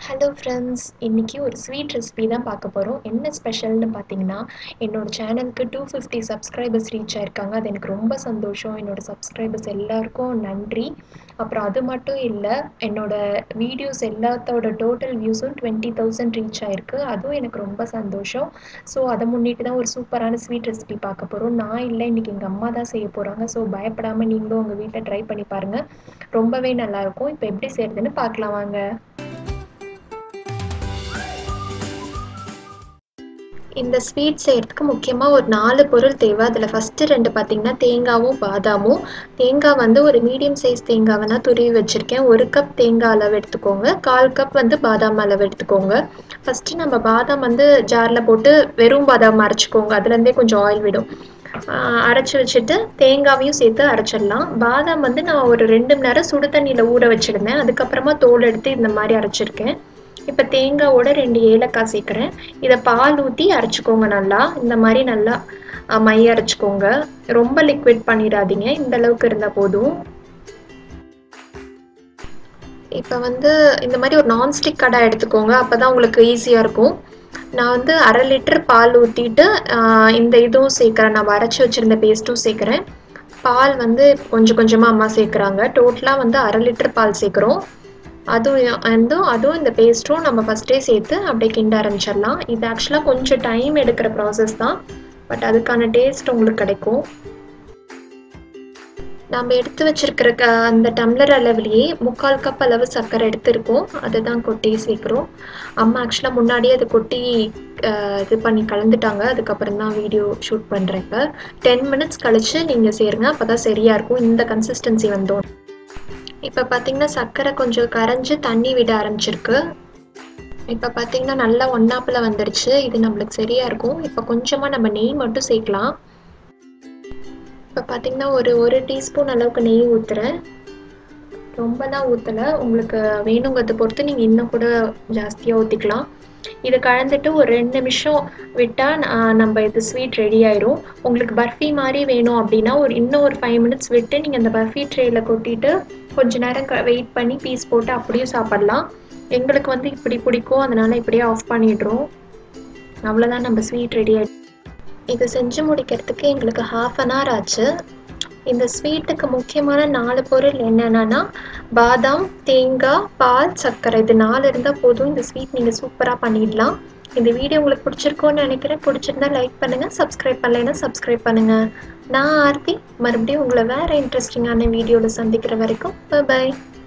hello friends இன்றைக்கி ஒரு sweet recipe தான் பார்க்க போகிறோம் என்ன ஸ்பெஷல்னு பார்த்தீங்கன்னா என்னோடய சேனலுக்கு டூ ஃபிஃப்டி சப்ஸ்கிரைபர்ஸ் ரீச் ஆயிருக்காங்க அது எனக்கு ரொம்ப சந்தோஷம் என்னோடய சப்ஸ்கிரைபர்ஸ் எல்லாருக்கும் நன்றி அப்புறம் அது மட்டும் இல்லை என்னோடய வீடியோஸ் எல்லாத்தோட டோட்டல் வியூஸும் டுவெண்ட்டி தௌசண்ட் ரீச் ஆயிருக்கு அதுவும் எனக்கு ரொம்ப சந்தோஷம் ஸோ அதை முன்னிட்டு தான் ஒரு சூப்பரான ஸ்வீட் ரெசிபி பார்க்க போகிறோம் நான் இல்லை இன்றைக்கி எங்கள் அம்மா தான் செய்ய போகிறாங்க ஸோ பயப்படாமல் நீங்களும் உங்கள் வீட்டில் ட்ரை பண்ணி பாருங்கள் ரொம்பவே நல்லாயிருக்கும் இப்போ எப்படி செய்கிறதுன்னு பார்க்கலாம் வாங்க இந்த ஸ்வீட் செய்கிறதுக்கு முக்கியமாக ஒரு நாலு பொருள் தேவை அதில் ஃபஸ்ட்டு ரெண்டு பார்த்திங்கன்னா தேங்காவும் பாதாமும் தேங்காய் வந்து ஒரு மீடியம் சைஸ் தேங்காவை தான் துருவி வச்சுருக்கேன் ஒரு கப் தேங்காய் அளவு எடுத்துக்கோங்க கால் கப் வந்து பாதாம் அளவு எடுத்துக்கோங்க ஃபஸ்ட்டு நம்ம பாதாம் வந்து ஜாரில் போட்டு வெறும் பாதாம் அரைச்சிக்கோங்க அதுலேருந்தே கொஞ்சம் ஆயில் விடும் அரைச்சி வச்சுட்டு தேங்காவையும் சேர்த்து அரைச்சிடலாம் பாதாம் வந்து நான் ஒரு ரெண்டு மணி நேரம் சுடு தண்ணியில் ஊற வச்சுருந்தேன் அதுக்கப்புறமா தோல் எடுத்து இந்த மாதிரி அரைச்சிருக்கேன் இப்போ தேங்காவோட ரெண்டு ஏலக்காய் சேர்க்குறேன் இதை பால் ஊற்றி அரைச்சிக்கோங்க நல்லா இந்த மாதிரி நல்லா மை அரைச்சிக்கோங்க ரொம்ப லிக்விட் பண்ணிடாதீங்க இந்த அளவுக்கு இருந்தால் போதும் இப்போ வந்து இந்த மாதிரி ஒரு நான்ஸ்டிக் கடை எடுத்துக்கோங்க அப்போ தான் உங்களுக்கு ஈஸியாக இருக்கும் நான் வந்து அரை லிட்டர் பால் ஊற்றிட்டு இந்த இதுவும் சேர்க்குறேன் நான் அரைச்சி வச்சுருந்த பேஸ்ட்டும் சேர்க்குறேன் பால் வந்து கொஞ்சம் கொஞ்சமாக அம்மா சேர்க்குறாங்க டோட்டலாக வந்து அரை லிட்டர் பால் சேர்க்குறோம் அதுவும் வந்து அதுவும் இந்த பேஸ்ட்டும் நம்ம ஃபஸ்ட்டே சேர்த்து அப்படியே கிண்ட ஆரம்பிச்சிடலாம் இது ஆக்சுவலாக கொஞ்சம் டைம் எடுக்கிற ப்ராசஸ் தான் பட் அதுக்கான டேஸ்ட் உங்களுக்கு கிடைக்கும் நம்ம எடுத்து வச்சிருக்கிற க அந்த டம்ளர் அளவுலேயே முக்கால் கப் அளவு சர்க்கரை எடுத்துருக்கோம் அதை தான் கொட்டி சேர்க்குறோம் அம்மா ஆக்சுவலாக முன்னாடியே அதை கொட்டி இது பண்ணி கலந்துட்டாங்க அதுக்கப்புறம் தான் வீடியோ ஷூட் பண்ணுறேன் இப்போ டென் மினிட்ஸ் கழித்து நீங்கள் சேருங்க அப்போ தான் சரியாக இருக்கும் இந்த கன்சிஸ்டன்சி வந்தோம் இப்போ பார்த்தீங்கன்னா சர்க்கரை கொஞ்சம் கரைஞ்சி தண்ணி விட ஆரம்பிச்சிருக்கு இப்போ பார்த்தீங்கன்னா நல்லா ஒன்னாப்பில் வந்துடுச்சு இது நம்மளுக்கு சரியாக இருக்கும் இப்போ கொஞ்சமாக நம்ம நெய் மட்டும் சேர்க்கலாம் இப்போ பார்த்தீங்கன்னா ஒரு ஒரு டீஸ்பூன் அளவுக்கு நெய் ஊற்றுறேன் ரொம்பலாம் ஊற்றலை உங்களுக்கு வேணுங்கிறத பொறுத்து நீங்கள் இன்னும் கூட ஜாஸ்தியாக ஊற்றிக்கலாம் இது கலந்துட்டு ஒரு ரெண்டு நிமிஷம் விட்டால் நம்ம இது ஸ்வீட் ரெடி ஆயிரும் உங்களுக்கு பர்ஃபி மாதிரி வேணும் அப்படின்னா ஒரு இன்னும் ஒரு ஃபைவ் மினிட்ஸ் விட்டு நீங்கள் அந்த பர்ஃபி ட்ரேயில் கொட்டிட்டு கொஞ்ச நேரம் வெயிட் பண்ணி பீஸ் போட்டு அப்படியும் சாப்பிட்லாம் எங்களுக்கு வந்து இப்படி பிடிக்கும் அதனால் இப்படியே ஆஃப் பண்ணிடுறோம் அவ்வளோதான் நம்ம ஸ்வீட் ரெடி ஆகிடும் இதை செஞ்சு முடிக்கிறதுக்கு எங்களுக்கு ஹாஃப் அன் ஹவர் ஆச்சு இந்த ஸ்வீட்டுக்கு முக்கியமான நாலு பொருள் என்னென்னா பாதாம் தேங்காய் பால் சர்க்கரை இது நாலு இருந்தால் போதும் இந்த ஸ்வீட் நீங்கள் சூப்பராக பண்ணிடலாம் இந்த வீடியோ உங்களுக்கு பிடிச்சிருக்கோன்னு நினைக்கிறேன் பிடிச்சிருந்தா லைக் பண்ணுங்கள் சப்ஸ்கிரைப் பண்ணலைன்னா சப்ஸ்கிரைப் பண்ணுங்கள் நான் ஆர்த்தி மறுபடியும் உங்களை வேறு இன்ட்ரெஸ்டிங்கான வீடியோவில் சந்திக்கிற வரைக்கும் பை